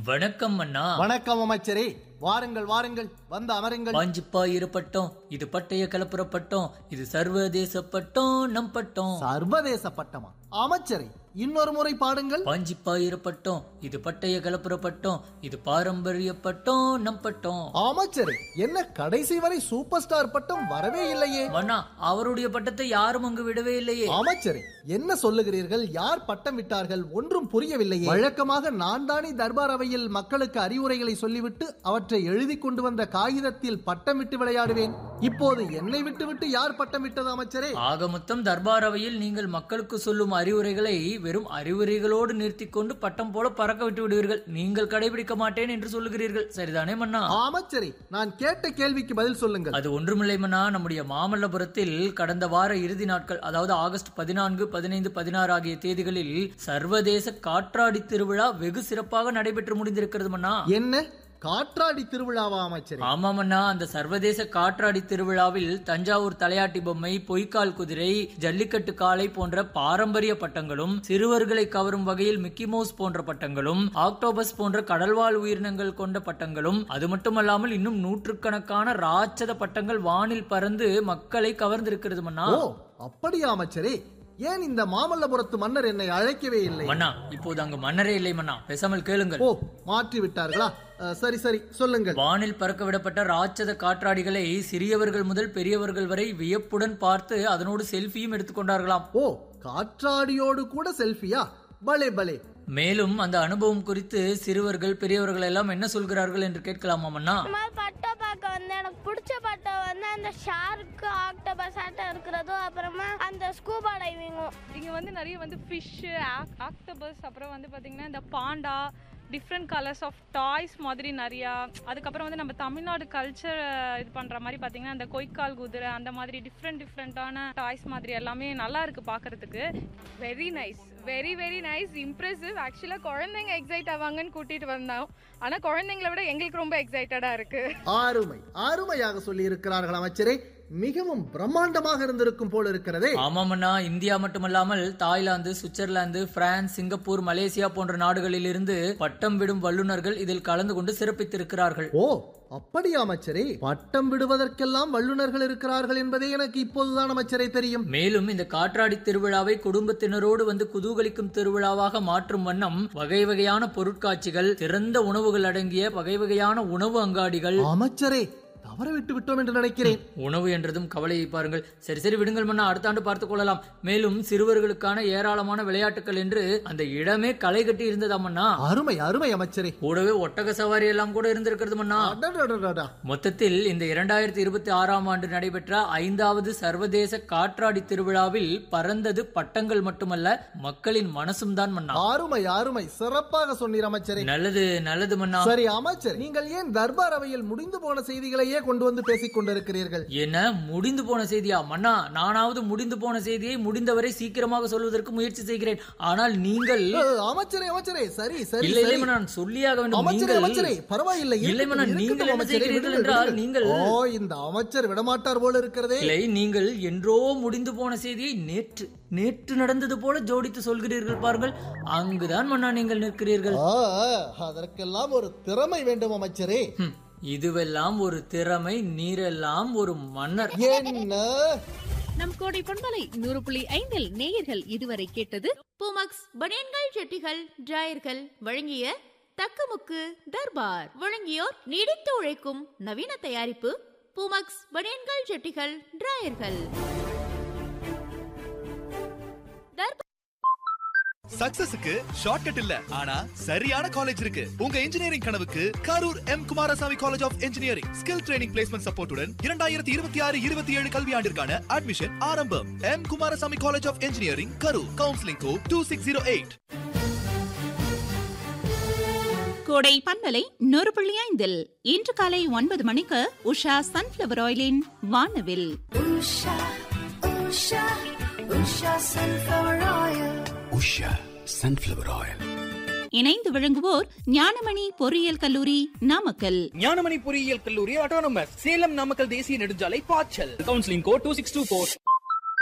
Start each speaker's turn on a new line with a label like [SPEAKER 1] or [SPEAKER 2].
[SPEAKER 1] வணக்கம் அண்ணா
[SPEAKER 2] வணக்கம் அமைச்சரே வாருங்கள் வாருங்கள் வந்து அமருங்கள்
[SPEAKER 1] பாஞ்சிப்பா இருப்பட்டோம் இது பட்டய கலப்புற பட்டம் இது சர்வதேச பட்டம் நம் பட்டம்
[SPEAKER 2] சர்வதேச பட்டமா அமைச்சரே இன்னொரு முறை பாடுங்கள்
[SPEAKER 1] பாஞ்சிப்பா இருப்பட்டோம் இது பட்டய கலப்புற பட்டம் இது பாரம்பரிய பட்டம் நம் பட்டம்
[SPEAKER 2] அமைச்சரே என்ன கடைசி வரை சூப்பர் ஸ்டார் பட்டம் வரவே இல்லையே
[SPEAKER 1] மன்னா அவருடைய பட்டத்தை யாரும் அங்கு விடவே இல்லையே
[SPEAKER 2] அமைச்சரே என்ன சொல்லுகிறீர்கள் யார் பட்டம் விட்டார்கள் ஒன்றும் புரியவில்லையே வழக்கமாக நான் தானே தர்பார் அவையில் மக்களுக்கு அறிவுரைகளை சொல்லிவிட்டு அவற்றை எழுதி கொண்டு வந்த காகிதத்தில் பட்டம் விட்டு விளையாடுவேன் இப்போது என்னை விட்டுவிட்டு யார் பட்டம் விட்டது அமைச்சரே
[SPEAKER 1] ஆக மொத்தம் தர்பார் அவையில் நீங்கள் மக்களுக்கு சொல்லும் அறிவுரைகளை வெறும் அறிவுரைகளோடு நிறுத்திக் கொண்டு பட்டம் போல பறக்க விட்டு விடுவீர்கள் நீங்கள் கடைபிடிக்க மாட்டேன் என்று சொல்லுகிறீர்கள் சரிதானே மன்னா
[SPEAKER 2] அமைச்சரே நான் கேட்ட கேள்விக்கு பதில் சொல்லுங்கள்
[SPEAKER 1] அது ஒன்றுமில்லை மன்னா நம்முடைய மாமல்லபுரத்தில் கடந்த வார இறுதி நாட்கள் அதாவது ஆகஸ்ட் பதினான்கு பதினைந்து பதினாறு ஆகிய தேதிகளில் சர்வதேச காற்றாடி திருவிழா வெகு சிறப்பாக நடைபெற்று முடிந்திருக்கிறது மன்னா
[SPEAKER 2] என்ன காற்றாடி திருவிழாவா அமைச்சரே
[SPEAKER 1] ஆமாமண்ணா அந்த சர்வதேச காற்றாடி திருவிழாவில் தஞ்சாவூர் தலையாட்டி பொம்மை பொய்க்கால் குதிரை ஜல்லிக்கட்டு காளை போன்ற பாரம்பரிய பட்டங்களும் சிறுவர்களை கவரும் வகையில் மிக்கி மவுஸ் போன்ற பட்டங்களும் ஆக்டோபஸ் போன்ற கடல்வாழ் உயிரினங்கள் கொண்ட பட்டங்களும் அது மட்டுமல்லாமல் இன்னும் நூற்றுக்கணக்கான ராட்சத பட்டங்கள் வானில் பறந்து மக்களை கவர்ந்திருக்கிறது மன்னா
[SPEAKER 2] ஓ அப்படியா அமைச்சரே ஏன் இந்த மாமல்லபுரத்து மன்னர் என்னை அழைக்கவே இல்லை
[SPEAKER 1] மன்னா இப்போது அங்கு மன்னரே இல்லை மன்னா பேசாமல் கேளுங்கள்
[SPEAKER 2] ஓ மாற்றி விட்டார்களா அஹ், சரி சரி சொல்லுங்கள்
[SPEAKER 1] வானில் பறக்க விடப்பட்ட ராட்சத காற்றாடிகளை சிறியவர்கள் முதல் பெரியவர்கள் வரை வியப்புடன் பார்த்து அதனோடு செல்ஃபியும் எடுத்துக்கொண்டார்களாம்
[SPEAKER 2] ஓ காற்றாடியோடு கூட செல்ஃபியா பலே பலே
[SPEAKER 1] மேலும் அந்த அனுபவம் குறித்து சிறுவர்கள் பெரியவர்கள் எல்லாம் என்ன சொல்கிறார்கள் என்று கேட்கலாமா மன்னா
[SPEAKER 3] இந்த மாதிரி பட்டம் பார்க்க வந்து எனக்கு பிடிச்ச பட்டம் வந்து அந்த ஷார்க்கு ஆக்டோபஸ் ஆட்டம் இருக்கிறதும் அப்புறமா அந்த ஸ்கூபா டைவிங்கும்
[SPEAKER 4] இங்கே வந்து நிறைய வந்து ஃபிஷ்ஷு ஆக்டோபஸ் அப்புறம் வந்து பார்த்திங்கன்னா இந்த panda different colours of toys மாதிரி நிறையா அதுக்கப்புறம் வந்து நம்ம தமிழ்நாடு கல்ச்சர் இது பண்ணுற மாதிரி பார்த்திங்கன்னா அந்த கொய்க்கால் குதிரை அந்த மாதிரி டிஃப்ரெண்ட் டிஃப்ரெண்ட்டான டாய்ஸ் மாதிரி எல்லாமே நல்லா இருக்குது பார்க்குறதுக்கு
[SPEAKER 5] very nice very very nice impressive ஆக்சுவலாக குழந்தைங்க எக்ஸைட் ஆவாங்கன்னு கூட்டிட்டு வந்தோம் ஆனால் குழந்தைங்களை விட எங்களுக்கு ரொம்ப எக்ஸைட்டடாக இருக்கு
[SPEAKER 2] அருமை அருமையாக சொல்லி இருக்கிறார்கள் அமைச்சரே மிகவும் பிரம்மாண்டமாக இருந்திருக்கும் போல இருக்கிறதே
[SPEAKER 1] ஆமாமண்ணா இந்தியா மட்டுமல்லாமல் Thailand Switzerland France Singapore Malaysia போன்ற நாடுகளில் இருந்து பட்டம் விடும் வல்லுநர்கள் இதில் கலந்து கொண்டு சிறப்பித்திருக்கிறார்கள்
[SPEAKER 2] ஓ அப்படியா அமைச்சரே பட்டம் விடுவதற்கெல்லாம் வல்லுநர்கள் இருக்கிறார்கள் என்பதே எனக்கு இப்போதுதான் அமைச்சரே தெரியும்
[SPEAKER 1] மேலும் இந்த காற்றாடி திருவிழாவை குடும்பத்தினரோடு வந்து குதூகலிக்கும் திருவிழாவாக மாற்றும் வண்ணம் வகை வகையான பொருட்காட்சிகள் சிறந்த உணவுகள் அடங்கிய வகை வகையான உணவு அங்காடிகள்
[SPEAKER 2] அமைச்சரே தவற விட்டு விட்டோம் என்று நினைக்கிறேன்
[SPEAKER 1] உணவு என்றதும் கவலையை பாருங்கள் சரி சரி விடுங்கள் மன்னா அடுத்த ஆண்டு பார்த்துக் கொள்ளலாம் மேலும் சிறுவர்களுக்கான ஏராளமான விளையாட்டுகள் என்று அந்த இடமே களை கட்டி இருந்ததாமண்ணா
[SPEAKER 2] அருமை அருமை அமைச்சரே
[SPEAKER 1] கூடவே ஒட்டக சவாரி எல்லாம் கூட இருந்திருக்கிறது மன்னா
[SPEAKER 2] அடடடடடா.
[SPEAKER 1] மொத்தத்தில் இந்த இரண்டாயிரத்தி இருபத்தி ஆறாம் ஆண்டு நடைபெற்ற ஐந்தாவது சர்வதேச காற்றாடி திருவிழாவில் பறந்தது பட்டங்கள் மட்டுமல்ல மக்களின் மனசும் தான் மன்னா
[SPEAKER 2] அருமை அருமை சிறப்பாக சொன்னீர் அமைச்சரே
[SPEAKER 1] நல்லது நல்லது மன்னா
[SPEAKER 2] சரி அமைச்சர் நீங்கள் ஏன் தர்பார் அவையில் முடிந்து போன செய்திகளையே கொண்டு வந்து பேசிக் கொண்டிருக்கிறீர்கள்
[SPEAKER 1] என்ன முடிந்து போன செய்தியா மன்னா நானாவது முடிந்து போன செய்தியை முடிந்தவரை சீக்கிரமாக சொல்வதற்கு முயற்சி செய்கிறேன் ஆனால் நீங்கள்
[SPEAKER 2] அஹ், அமைச்சரே அமைச்சரே சரி சரி
[SPEAKER 1] இல்லை இல்லை
[SPEAKER 2] சரி.
[SPEAKER 1] மன்னா, நான் சொல்லியாக வேண்டும்
[SPEAKER 2] அமைச்சரே அமைச்சரே
[SPEAKER 1] நீங்கள்
[SPEAKER 2] பரவாயில்லை
[SPEAKER 1] இல்லை மன்னா,
[SPEAKER 2] இருக்கட்டும்,
[SPEAKER 1] நீங்கள்
[SPEAKER 2] இருக்கட்டும்,
[SPEAKER 1] என்ன
[SPEAKER 2] அமைச்சரே,
[SPEAKER 1] செய்கிறீர்கள்
[SPEAKER 2] விடுங்கள்,
[SPEAKER 1] என்றால்
[SPEAKER 2] விடுங்கள்.
[SPEAKER 1] நீங்கள்
[SPEAKER 2] ஓ இந்த அமைச்சர் விடமாட்டார் போல இருக்கிறதே
[SPEAKER 1] இல்லை நீங்கள் என்றோ முடிந்து போன செய்தியை நேற்று நேற்று நடந்தது போல ஜோடித்து சொல்கிறீர்கள் பாருங்கள் அங்குதான் மன்னா நீங்கள் நிற்கிறீர்கள்
[SPEAKER 2] ஆ, அதற்கெல்லாம் ஒரு திறமை வேண்டும் அமைச்சரே
[SPEAKER 1] ஹம், இதுவெல்லாம் ஒரு திறமை நீரெல்லாம் ஒரு மன்னர்
[SPEAKER 2] என்ன
[SPEAKER 6] நம் கோடை பண்பலை நூறு புள்ளி ஐந்தில் நேயர்கள் இதுவரை கேட்டது
[SPEAKER 7] பூமக்ஸ் பனியன்கள் செட்டிகள் டிராயர்கள் வழங்கிய தக்கமுக்கு தர்பார் வழங்கியோர் நீடித்து உழைக்கும் நவீன தயாரிப்பு பூமக்ஸ் பனியன்கள் செட்டிகள் டிராயர்கள்
[SPEAKER 8] சக்சஸுக்கு ஷார்ட்கட் இல்ல ஆனா சரியான காலேஜ் இருக்கு உங்க இன்ஜினியரிங் கனவுக்கு Karur M Kumarasamy college of engineering skill training placement சப்போர்ட்டுடன் இரண்டாயிரத்தி இருபத்தி ஆறு இருபத்தி ஏழு கல்வியாண்டிற்கான அட்மிஷன் ஆரம்பம் M Kumarasamy college of engineering Karur counselling code two six zero eight
[SPEAKER 6] Kodai பண்பலை நூறு புள்ளி ஐந்தில் இன்று காலை ஒன்பது மணிக்கு உஷா சன்ஃபிளவர் ஆயிலின் வானவில்
[SPEAKER 9] உஷா சன்ஃப்ளவர் ஆயில்
[SPEAKER 6] இணைந்து விளங்குவோர் ஞானமணி பொறியியல் கல்லூரி நாமக்கல்
[SPEAKER 10] ஞானமணி பொறியியல் கல்லூரி ஆட்டோனமஸ் சேலம் நாமக்கல் தேசிய நெடுஞ்சாலை பாய்ச்சல் counselling code two six two four